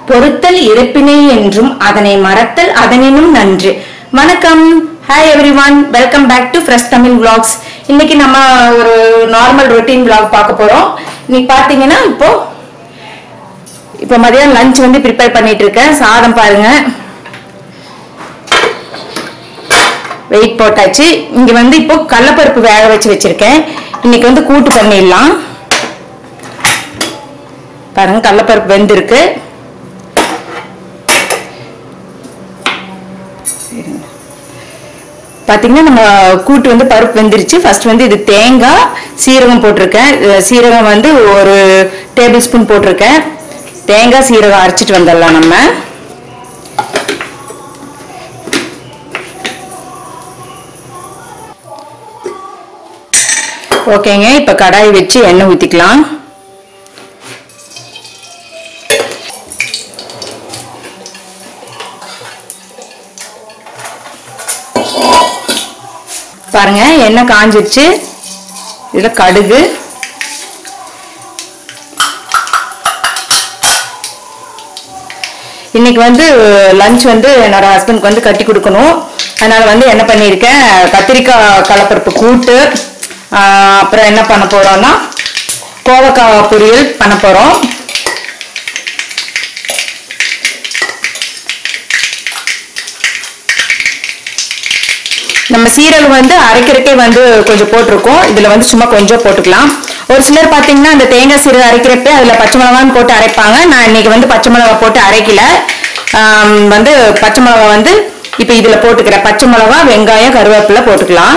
பொறுத்தல் இருப்பினை என்றும் அதனை மறத்தல் அதனினும் நன்று வணக்கம் hi everyone welcome back to fresh Tamil vlogs இன்னைக்கு நம்ம ஒரு நார்மல் ரொட்டீன் vlog பார்க்க போறோம் இன்னைக்கு பாத்தீங்கன்னா இப்போ இப்போ மதியம் லஞ்ச் வந்து ப்ரிப்பேர் பண்ணிட்டு இருக்கேன் சாதம் பாருங்க வெயிட் போட்டாச்சு இங்க வந்து இப்போ கடலப்பருப்பு வேக வச்சு வச்சிருக்கேன் இன்னைக்கு வந்து கூட்டு பண்ணிடலாம் பாருங்க கடலப்பருப்பு வெந்திருக்கு பாத்தீங்கன்னா நம்ம கூட்டு வந்து பருப்பு வெந்துருச்சு ஃபர்ஸ்ட் வந்து இது தேங்காய் சீரகம் போட்டிருக்கேன் அஹ் சீரகம் வந்து ஒரு டேபிள் ஸ்பூன் போட்டிருக்கேன் தேங்காய் சீரகம் அரைச்சிட்டு வந்துடலாம் நம்ம ஓகேங்க இப்ப கடாய் வச்சு எண்ணெய் ஊத்திக்கலாம் பாருங்க எண்ணெய் காஞ்சிருச்சு இதுல கடுகு இன்னைக்கு வந்து லஞ்ச் வந்து என்னோட ஹஸ்பண்ட்க்கு வந்து கட்டி கொடுக்கணும் அதனால வந்து என்ன பண்ணியிருக்கேன் கத்திரிக்காய் கலப்பருப்பு கூட்டு ஆஹ் அப்புறம் என்ன பண்ண போறோம்னா கோவக்காய் பொரியல் பண்ண போறோம் நம்ம சீரகம் வந்து அரைக்கிறக்கே வந்து கொஞ்சம் போட்டிருக்கோம் இதுல வந்து சும்மா கொஞ்சம் போட்டுக்கலாம் ஒரு சிலர் பாத்தீங்கன்னா அந்த தேங்காய் சீரகம் அரைக்கிறப்ப அதுல பச்சை மிளகான்னு போட்டு அரைப்பாங்க நான் இன்னைக்கு வந்து பச்சை மிளகா போட்டு அரைக்கல ஆம், வந்து பச்சை மிளகா வந்து இப்ப இதுல போட்டுக்கிறேன் பச்சை மிளகா வெங்காயம் கருவேப்பிலை போட்டுக்கலாம்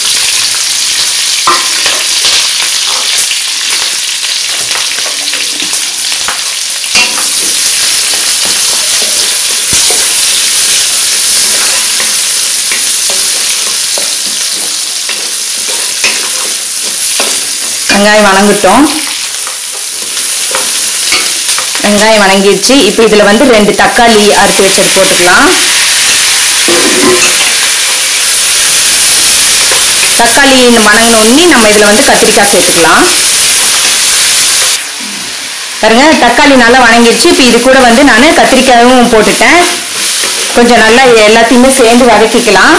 வெங்காயம் வணங்கட்டும் வெங்காயம் வணங்கிடுச்சு இப்போ இதுல வந்து ரெண்டு தக்காளி அரைச்சி வச்சது போட்டுக்கலாம் தக்காளி வணங்கின உடனே நம்ம இதுல வந்து கத்திரிக்காய் சேர்த்துக்கலாம் பாருங்க தக்காளி நல்லா வணங்கிடுச்சு இப்போ இது கூட வந்து நான் கத்திரிக்காயும் போட்டுட்டேன் கொஞ்சம் நல்லா எல்லாத்தையுமே சேர்ந்து வதக்கிக்கலாம்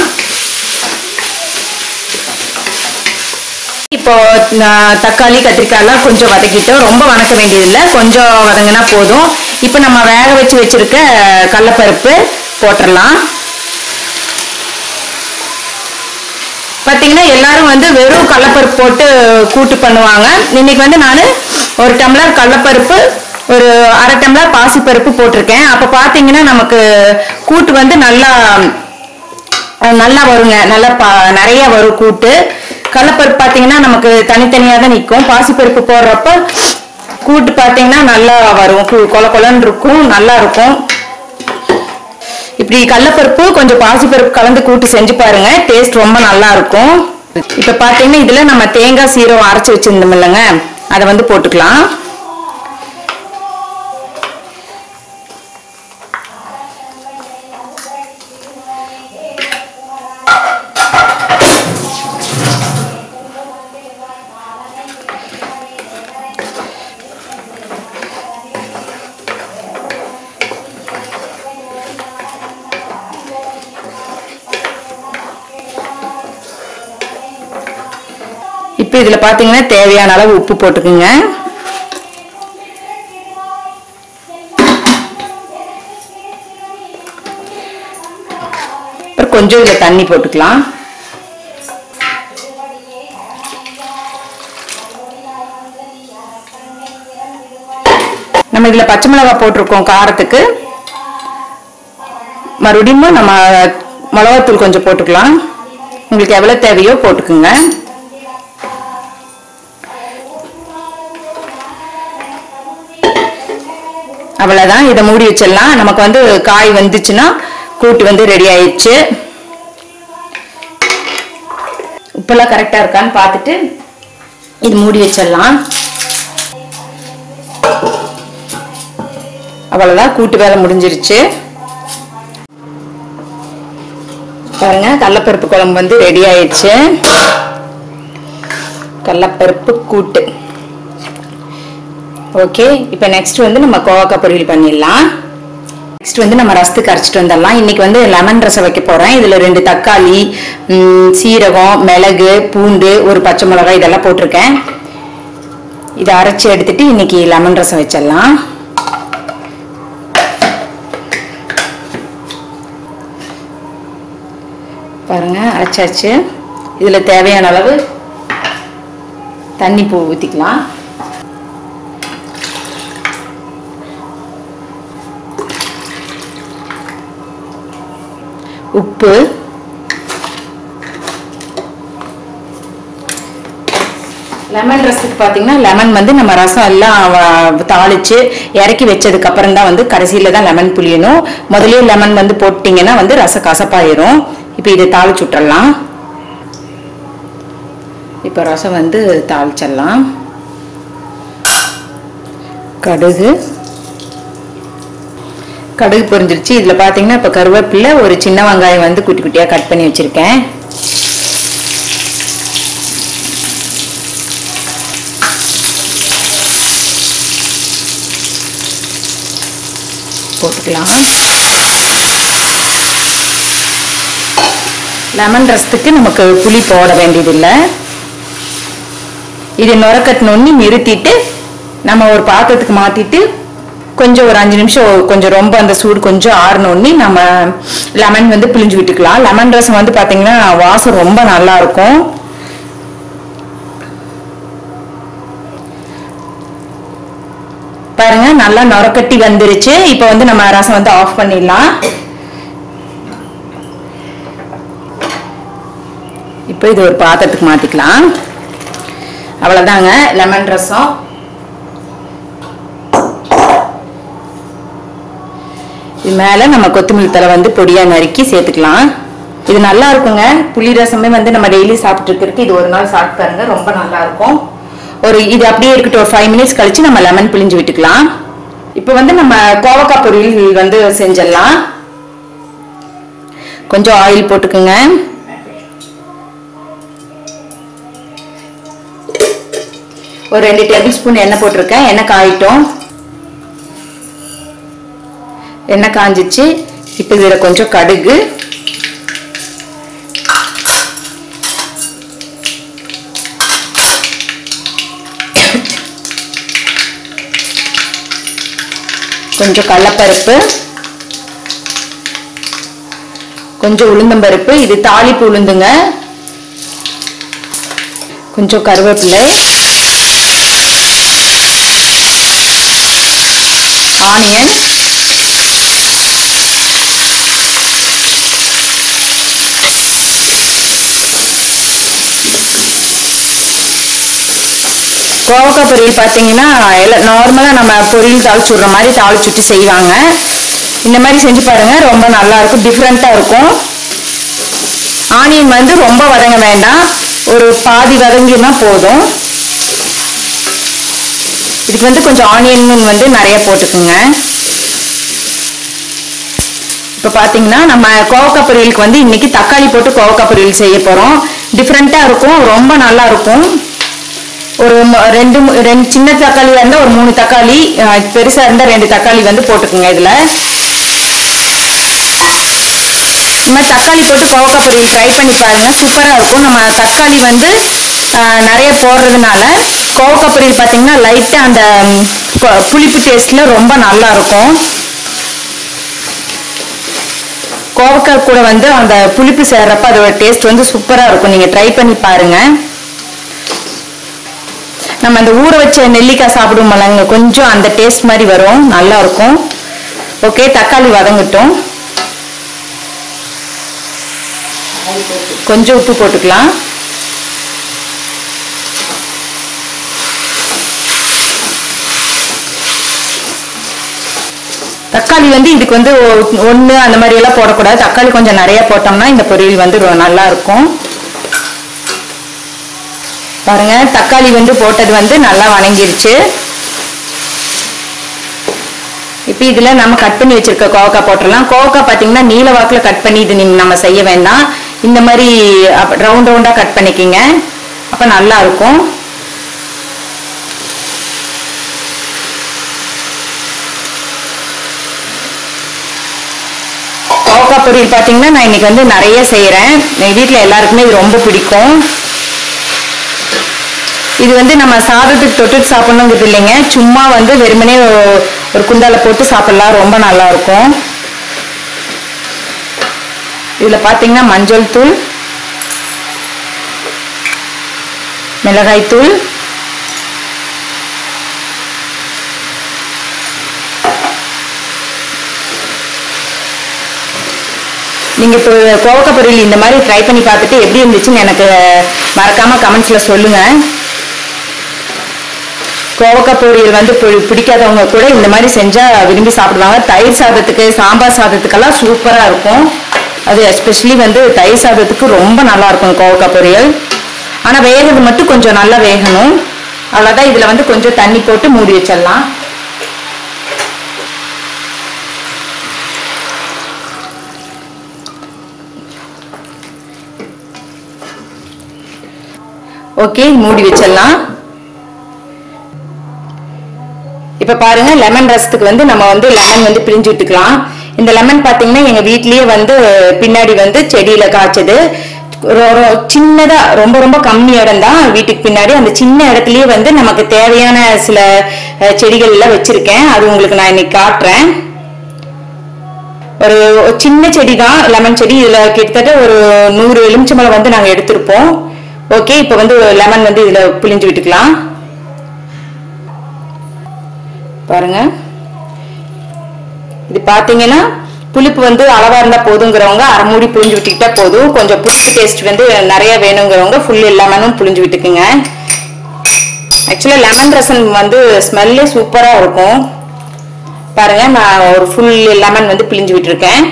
இப்போ நான் தக்காளி கத்திரிக்காய் எல்லாம் கொஞ்சம் வதக்கிட்டோம் ரொம்ப வதக்க வேண்டியதில்லை கொஞ்சம் வதங்கினா போதும் இப்போ நம்ம வேக வச்சு வச்சிருக்க கடலப்பருப்பு போட்டுடலாம் பார்த்தீங்கன்னா எல்லாரும் வந்து வெறும் கடலப்பருப்பு போட்டு கூட்டு பண்ணுவாங்க இன்னைக்கு வந்து நான் ஒரு டம்ளர் கடலப்பருப்பு ஒரு அரை டம்ளர் பாசிப்பருப்பு போட்டிருக்கேன் அப்போ பார்த்தீங்கன்னா நமக்கு கூட்டு வந்து நல்லா அஹ் நல்லா வருங்க நல்லா ப- நிறைய வரும் கூட்டு கடலப்பருப்பு பார்த்தீங்கன்னா நமக்கு தனித்தனியாக தான் நிற்கும் பாசிப்பருப்பு போடுறப்ப கூட்டு பார்த்தீங்கன்னா நல்லா வரும் கு- கொல கொலன்னு இருக்கும் நல்லா இருக்கும் இப்படி கடலப்பருப்பு கொஞ்சம் பாசிப்பருப்பு கலந்து கூட்டு செஞ்சு பாருங்க டேஸ்ட் ரொம்ப நல்லா இருக்கும் இப்போ பார்த்தீங்கன்னா இதில் நம்ம தேங்காய் சீரகம் அரைச்சி வச்சிருந்தோம் இல்லைங்க அதை வந்து போட்டுக்கலாம் இப்போ இதில் பார்த்தீங்கன்னா தேவையான அளவு உப்பு போட்டுக்குங்க அப்புறம் கொஞ்சம் இதில் தண்ணி போட்டுக்கலாம் நம்ம இதில் பச்சை மிளகாய் போட்டிருக்கோம் காரத்துக்கு மறுபடியும் நம்ம மிளகாத்தூள் கொஞ்சம் போட்டுக்கலாம் உங்களுக்கு எவ்வளோ தேவையோ போட்டுக்குங்க அவ்வளவுதான் இதை மூடி வச்சிடலாம் நமக்கு வந்து காய் வந்துச்சுன்னா கூட்டு வந்து ரெடி ஆயிடுச்சு உப்பெல்லாம் கரெக்டா இருக்கான்னு பார்த்துட்டு இது மூடி வச்சிடலாம் அவ்வளவுதான் கூட்டு வேலை முடிஞ்சிருச்சு பாருங்க கடலப்பருப்பு குழம்பு வந்து ரெடி ஆயிடுச்சு கடலப்பருப்பு கூட்டு ஓகே இப்போ நெக்ஸ்ட் வந்து நம்ம கோவக்காய் பொரியல் பண்ணிடலாம் நெக்ஸ்ட் வந்து நம்ம ரசத்துக்கு அரைச்சிட்டு வந்துடலாம் இன்னைக்கு வந்து லெமன் ரசம் வைக்க போறேன் இதுல ரெண்டு தக்காளி ம், சீரகம் மிளகு பூண்டு ஒரு பச்சை மிளகாய் இதெல்லாம் போட்டிருக்கேன் இதை அரைச்சி எடுத்துட்டு இன்னைக்கு லெமன் ரசம் வச்சிடலாம் பாருங்க அரைச்சாச்சு இதுல தேவையான அளவு தண்ணி பூ ஊற்றிக்கலாம் உப்பு லெமன் ரசத்துக்கு பார்த்தீங்கன்னா லெமன் வந்து நம்ம ரசம் எல்லாம் வ- தாளிச்சு இறக்கி வச்சதுக்கு அப்புறம் தான் வந்து கடைசியில தான் லெமன் புளியணும் முதல்லயே லெமன் வந்து போட்டிங்கன்னா வந்து ரசம் கசப்பாயிரும் இப்போ இதை தாளிச்சு விட்டுறலாம் இப்போ ரசம் வந்து தாளிச்சிடலாம் கடுகு கடுகு பொரிஞ்சிருச்சு இதில் பார்த்தீங்கன்னா இப்போ கருவேப்பிலை ஒரு சின்ன வெங்காயம் வந்து குட்டி குட்டியாக கட் பண்ணி வச்சுருக்கேன் போட்டுக்கலாம் லெமன் ரசத்துக்கு நமக்கு புளி போட வேண்டியதில்லை இது நுரக்கட்டணுன்னு நிறுத்திட்டு நம்ம ஒரு பாத்திரத்துக்கு மாத்திட்டு கொஞ்சம் ஒரு அஞ்சு நிமிஷம் கொஞ்சம் ரொம்ப அந்த சூடு கொஞ்சம் ஆறணுன்னு நம்ம லெமன் வந்து பிழிஞ்சு விட்டுக்கலாம் லெமன் ரசம் வந்து பாத்தீங்கன்னா வாசம் ரொம்ப நல்லா இருக்கும் பாருங்க நல்லா நுரக்கட்டி வந்துருச்சு இப்போ வந்து நம்ம ரசம் வந்து ஆஃப் பண்ணிடலாம் இப்போ இது ஒரு பாத்திரத்துக்கு மாத்திக்கலாம் அவ்வளவுதாங்க லெமன் ரசம் இது மேல நம்ம கொத்தமல்லி தலை வந்து பொடியா நறுக்கி சேர்த்துக்கலாம் இது நல்லா இருக்குங்க புளி ரசமே வந்து நம்ம டெய்லி சாப்பிட்டு இருக்கிறதுக்கு இது ஒரு நாள் சாப்பிட்டு பாருங்க ரொம்ப நல்லா இருக்கும் ஒரு இது அப்படியே இருக்கட்டும் ஒரு ஃபைவ் மினிட்ஸ் கழிச்சு நம்ம லெமன் பிழிஞ்சு விட்டுக்கலாம் இப்போ வந்து நம்ம கோவக்காய் பொரியல் வந்து செஞ்சிடலாம் கொஞ்சம் ஆயில் போட்டுக்குங்க ஒரு ரெண்டு டேபிள் ஸ்பூன் எண்ணெய் போட்டிருக்கேன் எண்ணெய் காயிட்டும் எண்ணெய் காஞ்சிச்சு இப்போ இதில் கொஞ்சம் கடுகு கொஞ்சம் கடலப்பருப்பு கொஞ்சம் உளுந்தம்பருப்பு இது தாளிப்பு உளுந்துங்க கொஞ்சம் கருவேப்பிலை ஆனியன் கோவக்காய் பொரியல் பார்த்தீங்கன்னா எல்லாம் நார்மலாக நம்ம பொரியல் தாளிச்சு விட்ற மாதிரி தாளிச்சு விட்டு செய்வாங்க இந்த மாதிரி செஞ்சு பாருங்க ரொம்ப நல்லா இருக்கும் டிஃப்ரெண்ட்டாக இருக்கும் ஆனியன் வந்து ரொம்ப வதங்க வேண்டாம் ஒரு பாதி வதங்கினா போதும் இதுக்கு வந்து கொஞ்சம் ஆனியன் வந்து நிறைய போட்டுக்குங்க இப்போ பார்த்தீங்கன்னா நம்ம கோவக்காய் பொரியலுக்கு வந்து இன்னைக்கு தக்காளி போட்டு கோவக்காய் பொரியல் செய்ய போகிறோம் டிஃப்ரெண்ட்டாக இருக்கும் ரொம்ப நல்லா இருக்கும் ஒரு ம- ரெண்டு மு- ரெண்டு சின்ன தக்காளியாக இருந்தால் ஒரு மூணு தக்காளி அஹ், பெருசா இருந்தால் ரெண்டு தக்காளி வந்து போட்டுக்குங்க இதில் நம்ம தக்காளி போட்டு கோவக்காய் பொரியல் ட்ரை பண்ணி பாருங்க சூப்பராக இருக்கும் நம்ம தக்காளி வந்து அஹ், நிறைய போடுறதுனால கோவக்காய் பொரியல் பார்த்தீங்கன்னா லைட்டாக அந்த ம், பு- புளிப்பு டேஸ்ட்டில் ரொம்ப நல்லா இருக்கும் கோவக்காய் கூட வந்து அந்த புளிப்பு சேர்றப்ப அதோட டேஸ்ட் வந்து சூப்பராக இருக்கும் நீங்கள் ட்ரை பண்ணி பாருங்க நம்ம அந்த ஊற வச்ச நெல்லிக்காய் சாப்பிடுவோம்லங்க கொஞ்சம் அந்த டேஸ்ட் மாதிரி வரும் நல்லா இருக்கும் ஓகே தக்காளி வதங்கட்டும் கொஞ்சம் உப்பு போட்டுக்கலாம் தக்காளி வந்து இதுக்கு வந்து ஒன்று அந்த மாதிரி எல்லாம் போடக்கூடாது தக்காளி கொஞ்சம் நிறைய போட்டோம்னா இந்த பொரியல் வந்து ரொ- நல்லா இருக்கும் பாருங்க தக்காளி வந்து போட்டது வந்து நல்லா வணங்கிருச்சு இப்போ இதில் நம்ம கட் பண்ணி வச்சிருக்க கோவக்காய் போட்டுடலாம் கோவக்காய் பார்த்தீங்கன்னா நீல வாக்கில் கட் பண்ணி இது நீங்க- நம்ம செய்ய வேண்டாம் இந்த மாதிரி ரவுண்ட் ரவுண்டாக கட் பண்ணிக்கிங்க அப்போ நல்லா இருக்கும் பொரியல் பார்த்தீங்கன்னா நான் இன்னைக்கு வந்து நிறைய செய்கிறேன் எங்கள் வீட்டில் எல்லாருக்குமே இது ரொம்ப பிடிக்கும் இது வந்து நம்ம சாதத்துக்கு தொட்டுட்டு சாப்பிடணுங்கிறது இல்லைங்க சும்மா வந்து வெறுமனே ஒ- ஒரு குண்டால போட்டு சாப்பிடலாம் ரொம்ப நல்லா இருக்கும் இதில் பார்த்தீங்கன்னா மஞ்சள் தூள் மிளகாய் தூள் நீங்க இப்போ கோவக்காய் பொரியல் இந்த மாதிரி ட்ரை பண்ணி பார்த்துட்டு எப்படி இருந்துச்சுன்னு எனக்கு மறக்காம கமெண்ட்ஸ்ல சொல்லுங்க கோவக்காய் பொரியல் வந்து பி- பிடிக்காதவங்க கூட இந்த மாதிரி செஞ்சா விரும்பி சாப்பிடுவாங்க தயிர் சாதத்துக்கு சாம்பார் சாதத்துக்கெல்லாம் சூப்பரா இருக்கும் அது எஸ்பெஷலி வந்து தயிர் சாதத்துக்கு ரொம்ப நல்லா இருக்கும் கோவக்காய் பொரியல் ஆனா வேகிறது மட்டும் கொஞ்சம் நல்லா வேகணும் அவ்வளவுதான் இதுல வந்து கொஞ்சம் தண்ணி போட்டு மூடி வச்சிடலாம் ஓகே மூடி வச்சிடலாம் இப்ப பாருங்க லெமன் ரசத்துக்கு வந்து நம்ம வந்து லெமன் வந்து பிழிஞ்சு விட்டுக்கலாம் இந்த லெமன் பாத்தீங்கன்னா எங்க வீட்லயே வந்து பின்னாடி வந்து செடியில காய்ச்சது ரொ- ரொ- சின்னதா ரொம்ப ரொம்ப கம்மி இடம் தான் வீட்டுக்கு பின்னாடி அந்த சின்ன இடத்துலயே வந்து நமக்கு தேவையான சில அஹ், செடிகள் எல்லாம் வச்சிருக்கேன் அது உங்களுக்கு நான் இன்னைக்கு காட்டுறேன் ஒரு ஒரு சின்ன செடி தான் லெமன் செடி இதுல கிட்டத்தட்ட ஒரு நூறு எலுமிச்சம்பழம் வந்து நாங்க எடுத்திருப்போம் ஓகே இப்போ வந்து லெமன் வந்து இதுல பிழிஞ்சு விட்டுக்கலாம் பாருங்க இது பாத்தீங்கன்னா புளிப்பு வந்து அளவா இருந்தா போதுங்கிறவங்க அரை மூடி புளிஞ்சு விட்டுக்கிட்டா போதும் கொஞ்சம் புளிப்பு டேஸ்ட் வந்து நிறைய வேணுங்கிறவங்க ஃபுல் லெமனும் புளிஞ்சு விட்டுக்குங்க ஆக்சுவலா லெமன் ரசம் வந்து ஸ்மெல்லே சூப்பரா இருக்கும் பாருங்க நான் ஒரு ஃபுல் லெமன் வந்து பிழிஞ்சு விட்டுருக்கேன்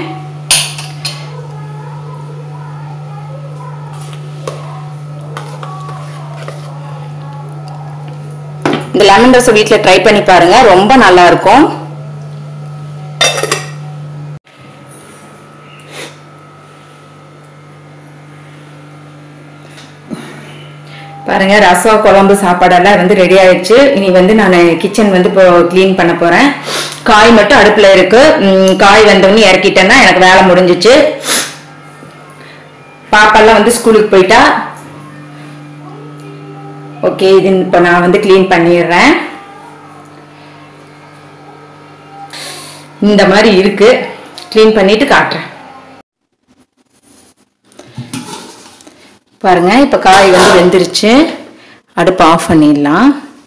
இந்த லெமன் ரசம் வீட்டில் ட்ரை பண்ணி பாருங்க ரொம்ப நல்லா இருக்கும் பாருங்க ரசம் குழம்பு சாப்பாடெல்லாம் வந்து ரெடி ஆயிடுச்சு இனி வந்து நான் கிச்சன் வந்து இப்போ க்ளீன் பண்ண போறேன் காய் மட்டும் அடுப்புல இருக்கு ம், காய் வந்தோடனே இறக்கிட்டேன்னா எனக்கு வேலை முடிஞ்சிச்சு பாப்பாலாம் வந்து ஸ்கூலுக்கு போயிட்டா ஓகே இது இப்போ நான் வந்து க்ளீன் பண்ணிடுறேன் இந்த மாதிரி இருக்கு க்ளீன் பண்ணிட்டு காட்டுறேன் பாருங்க இப்ப காய் வந்து வெந்துருச்சு அடுப்பு ஆஃப் பண்ணிடலாம்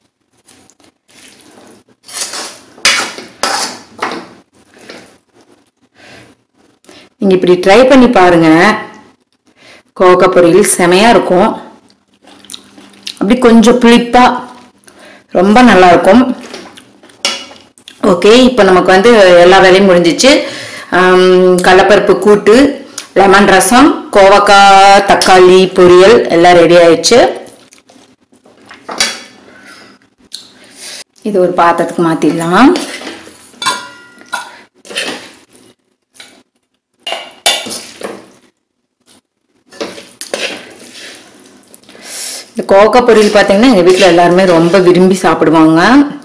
நீங்க இப்படி ட்ரை பண்ணி பாருங்க கோவக்காய் பொரியல் செமையா இருக்கும் அப்படி கொஞ்சம் புளிப்பா ரொம்ப நல்லா இருக்கும் ஓகே இப்போ நமக்கு வந்து எல்லா வேலையும் முடிஞ்சிச்சு ஆம், கடலப்பருப்பு கூட்டு லெமன் ரசம் கோவக்காய் தக்காளி பொரியல் எல்லாம் ரெடி ஆயிடுச்சு இது ஒரு பாத்திரத்துக்கு மாத்திடலாம் இந்த கோவக்காய் பொரியல் பார்த்தீங்கன்னா எங்கள் வீட்டில் எல்லாருமே ரொம்ப விரும்பி சாப்பிடுவாங்க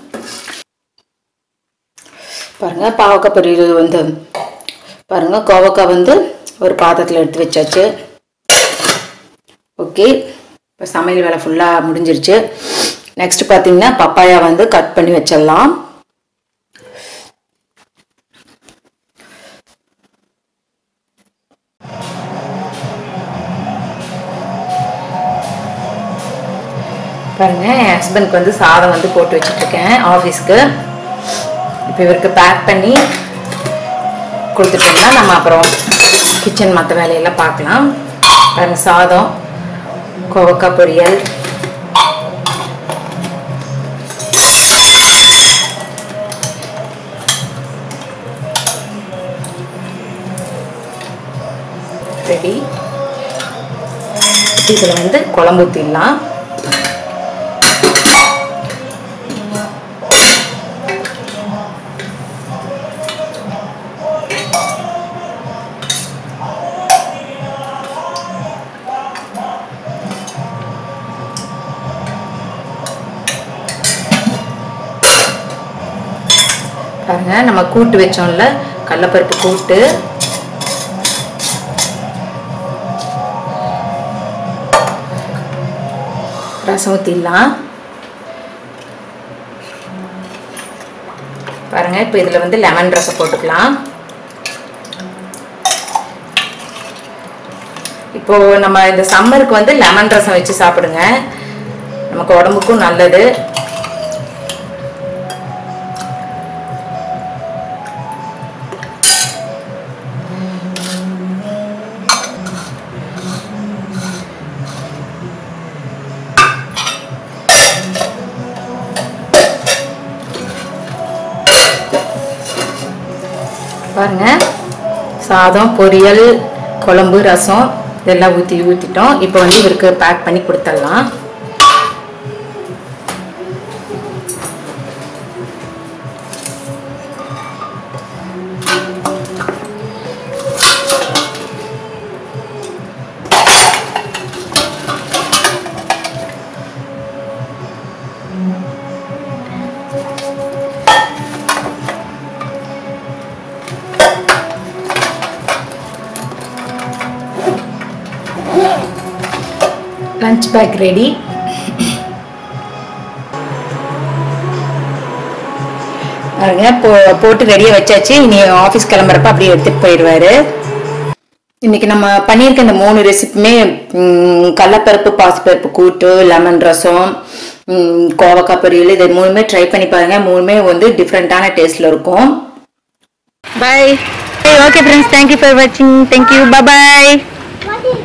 பாருங்க பாவக்காய் பொரியல் வந்து பாருங்க கோவக்காய் வந்து ஒரு பாத்திரத்தில் எடுத்து வச்சாச்சு ஓகே இப்போ சமையல் வேலை ஃபுல்லாக முடிஞ்சிருச்சு நெக்ஸ்ட் பார்த்தீங்கன்னா பப்பாயா வந்து கட் பண்ணி வச்சிடலாம் பாருங்க என் ஹஸ்பண்ட்க்கு வந்து சாதம் வந்து போட்டு வச்சுட்டு இருக்கேன் ஆஃபீஸ்க்கு இப்போ இவருக்கு பேக் பண்ணி கொடுத்துட்டோம்னா நம்ம அப்புறம் கிச்சன் மற்ற வேலையெல்லாம் பார்க்கலாம் பாருங்க சாதம் கோவக்காய் பொரியல் ரெடி இதில் வந்து குழம்பு ஊற்றிடலாம் பாருங்க நம்ம கூட்டு வச்சோம்ல கடலப்பருப்பு கூட்டு ரசம் ஊற்றிடலாம் பாருங்க இப்போ இதில் வந்து லெமன் ரசம் போட்டுக்கலாம் இப்போ நம்ம இந்த சம்மருக்கு வந்து லெமன் ரசம் வச்சு சாப்பிடுங்க நமக்கு உடம்புக்கும் நல்லது பாருங்க சாதம் பொரியல் குழம்பு ரசம் இதெல்லாம் ஊற்றி ஊற்றிட்டோம் இப்போ வந்து இவருக்கு பேக் பண்ணி கொடுத்துடலாம் லஞ்ச் பேக் ரெடி பாருங்க போ போட்டு ரெடியாக வச்சாச்சு இனி ஆஃபீஸ் கிளம்புறப்ப அப்படியே எடுத்துட்டு போயிடுவாரு இன்னைக்கு நம்ம பண்ணியிருக்க இந்த மூணு ரெசிபியுமே ம், கடலப்பருப்பு பாசிப்பருப்பு கூட்டு லெமன் ரசம் ம், கோவக்காய் பொரியல் இது மூணுமே ட்ரை பண்ணி பாருங்க மூணுமே வந்து டிஃப்ரெண்ட்டான டேஸ்ட்ல இருக்கும் bye okay friends thank you for வாட்சிங் தேங்க்யூ பாய்